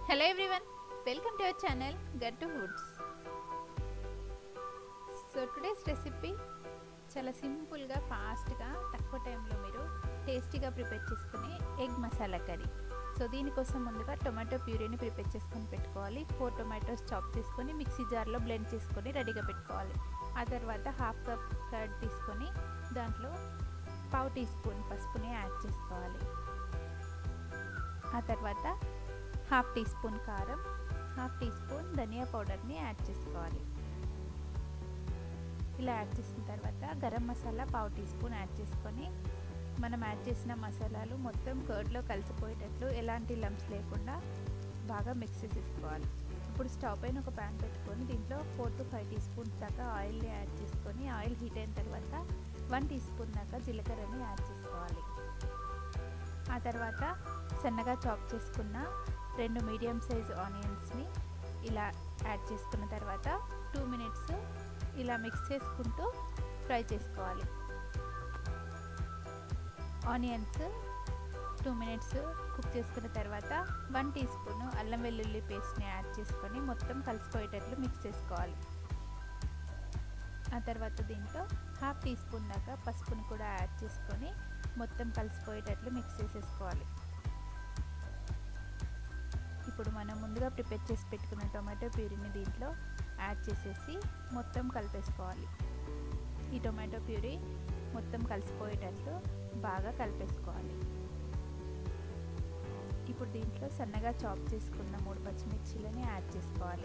Hello everyone welcome to our channel Guttu foods so today's recipe చాలా సింపుల్గా ఫాస్ట్గా తక్కువ టైంలో మీరు టేస్టీగా ప్రిపేర్ చేసుకునే ఎగ్ మసాలా కర్రీ సో దీనికోసం ముందుగా టొమాటో ప్యూరీని ప్రిపేర్ చేసుకొని పెట్టుకోవాలి ఫోర్ టొమాటోస్ చాప్ చేసుకొని మిక్సీ జార్లో బ్లెండ్ చేసుకొని రెడీగా పెట్టుకోవాలి ఆ తర్వాత హాఫ్ కప్ కర్డ్ తీసుకొని దాంట్లో పావు టీ స్పూన్ పసుపుని యాడ్ చేసుకోవాలి ఆ తర్వాత హాఫ్ టీ స్పూన్ కారం హాఫ్ టీ స్పూన్ ధనియా పౌడర్ని యాడ్ చేసుకోవాలి ఇలా యాడ్ చేసిన తర్వాత గరం మసాలా పావు టీ స్పూన్ యాడ్ చేసుకొని మనం యాడ్ చేసిన మసాలాలు మొత్తం కర్డ్లో కలిసిపోయేటట్లు ఎలాంటి లంప్స్ లేకుండా బాగా మిక్స్ చేసేసుకోవాలి ఇప్పుడు స్టవ్ పైన ఒక ప్యాన్ పెట్టుకొని దీంట్లో four to five teaspoons దాకా ఆయిల్ని యాడ్ చేసుకొని ఆయిల్ హీట్ అయిన తర్వాత వన్ టీ స్పూన్ దాకా జీలకర్రని యాడ్ చేసుకోవాలి ఆ తర్వాత సన్నగా చాప్ చేసుకున్న రెండు మీడియం సైజ్ ఆనియన్స్ని ఇలా యాడ్ చేసుకున్న తర్వాత టూ మినిట్స్ ఇలా మిక్స్ చేసుకుంటూ ఫ్రై చేసుకోవాలి ఆనియన్స్ టూ మినిట్స్ కుక్ చేసుకున్న తర్వాత వన్ టీ స్పూన్ అల్లం వెల్లుల్లి పేస్ట్ని యాడ్ చేసుకొని మొత్తం కలిసిపోయేటట్లు మిక్స్ చేసుకోవాలి ఆ తర్వాత దీంట్లో హాఫ్ టీ స్పూన్ దాకా పసుపుని కూడా యాడ్ చేసుకొని మొత్తం కలిసిపోయేటట్లు మిక్స్ చేసేసుకోవాలి ఇప్పుడు మనం ముందుగా ప్రిపేర్ చేసి పెట్టుకున్న టొమాటో ప్యూరీని దీంట్లో యాడ్ చేసేసి మొత్తం కలిపేసుకోవాలి ఈ టొమాటో ప్యూరీ మొత్తం కలిసిపోయేటట్లు బాగా కలిపేసుకోవాలి ఇప్పుడు దీంట్లో సన్నగా చాప్ చేసుకున్న మూడు పచ్చిమిర్చీలని యాడ్ చేసుకోవాలి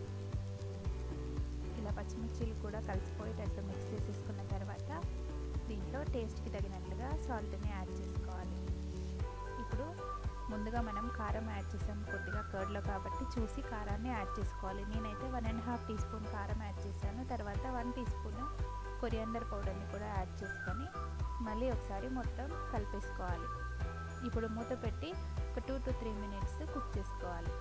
ఇలా పచ్చిమిర్చీలు కూడా కలిసిపోయేటట్లు మిక్స్ చేసేసుకున్న తర్వాత దీంట్లో టేస్ట్కి తగినట్లుగా సాల్ట్ని యాడ్ చేసుకోవాలి ఇప్పుడు ముందుగా మనం కారం యాడ్ చేసాం కొద్దిగా కర్డ్లో కాబట్టి చూసి కారాన్ని యాడ్ చేసుకోవాలి నేనైతే one and half teaspoon కారం యాడ్ చేశాను తర్వాత వన్ టీ స్పూన్ కొరియాండర్ పౌడర్ని కూడా యాడ్ చేసుకొని మళ్ళీ ఒకసారి మొత్తం కలిపేసుకోవాలి ఇప్పుడు మూత పెట్టి ఒక two to three minutes cook చేసుకోవాలి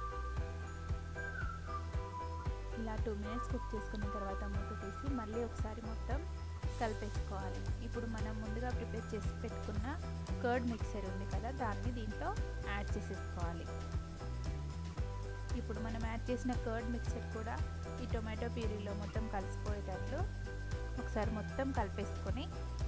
ఇలా టూ మినిట్స్ కుక్ చేసుకున్న తర్వాత మూత తీసి మళ్ళీ ఒకసారి మొత్తం కలిపేసుకోవాలి ఇప్పుడు మనం ముందుగా ప్రిపేర్ చేసి పెట్టుకున్న కర్డ్ మిక్సర్ ఉంది కదా దాన్ని దీంట్లో యాడ్ చేసేసుకోవాలి ఇప్పుడు మనం యాడ్ చేసిన కర్డ్ మిక్సర్ కూడా ఈ టొమాటో ప్యూరీలో మొత్తం కలిసిపోయేటట్లు ఒకసారి మొత్తం కలిపేసుకొని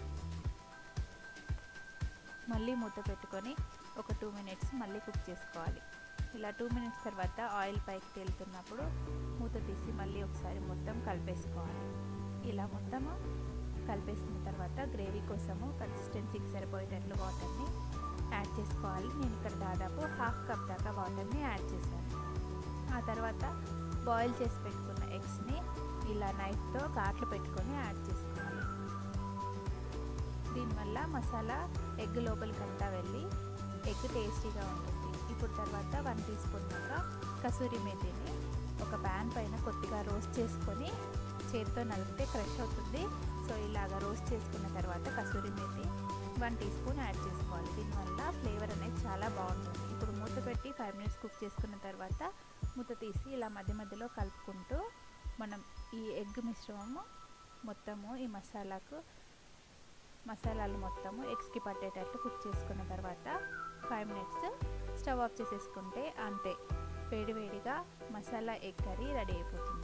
మళ్ళీ మూత పెట్టుకొని ఒక టూ మినిట్స్ మళ్ళీ కుక్ చేసుకోవాలి ఇలా టూ మినిట్స్ తర్వాత ఆయిల్ పైకి తేలుతున్నప్పుడు మూత తీసి మళ్ళీ ఒకసారి మొత్తం కలిపేసుకోవాలి ఇలా మొత్తము కలిపేసిన తర్వాత గ్రేవీ కోసము కన్సిస్టెన్సీకి సరిపోయేటట్లు వాటర్ని యాడ్ చేసుకోవాలి నేను ఇక్కడ దాదాపు హాఫ్ కప్ దాకా వాటర్ని యాడ్ చేశాను ఆ తర్వాత బాయిల్ చేసి పెట్టుకున్న ఎగ్స్ని ఇలా నైఫ్తో ఘాట్లు పెట్టుకొని యాడ్ చేసుకోవాలి దీనివల్ల మసాలా ఎగ్ లోపలికంతా వెళ్ళి ఎగ్ టేస్టీగా ఉంటుంది ఇప్పుడు తర్వాత వన్ టీ స్పూన్ దాకా కసూరి మేతిని ఒక ప్యాన్ పైన కొద్దిగా రోస్ట్ చేసుకొని చేతితో నలిపితే క్రష్ అవుతుంది సో ఇలాగ రోస్ట్ చేసుకున్న తర్వాత kasuri methi one teaspoon add చేసుకోవాలి దీనివల్ల ఫ్లేవర్ అనేది చాలా బాగుంటుంది ఇప్పుడు మూత పెట్టి ఫైవ్ మినిట్స్ కుక్ చేసుకున్న తర్వాత మూత తీసి ఇలా మధ్య మధ్యలో కలుపుకుంటూ మనం ఈ ఎగ్ మిశ్రమము మొత్తము ఈ మసాలాకు మసాలాలు మొత్తము ఎగ్స్కి పట్టేటట్లు కుక్ చేసుకున్న తర్వాత ఫైవ్ మినిట్స్ స్టవ్ ఆఫ్ చేసేసుకుంటే అంతే వేడివేడిగా మసాలా ఎగ్ కర్రీ రెడీ అయిపోతుంది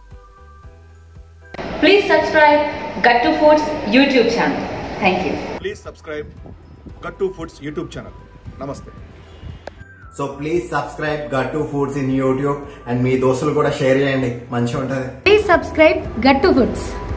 Please subscribe Guttu Foods YouTube channel. Thank you. Please subscribe Guttu foods YouTube channel నమస్తే so please subscribe Guttu foods in YouTube and మీ దోస్తులు కూడా షేర్ చేయండి మంచిగా ఉంటుంది Please subscribe Guttu Foods.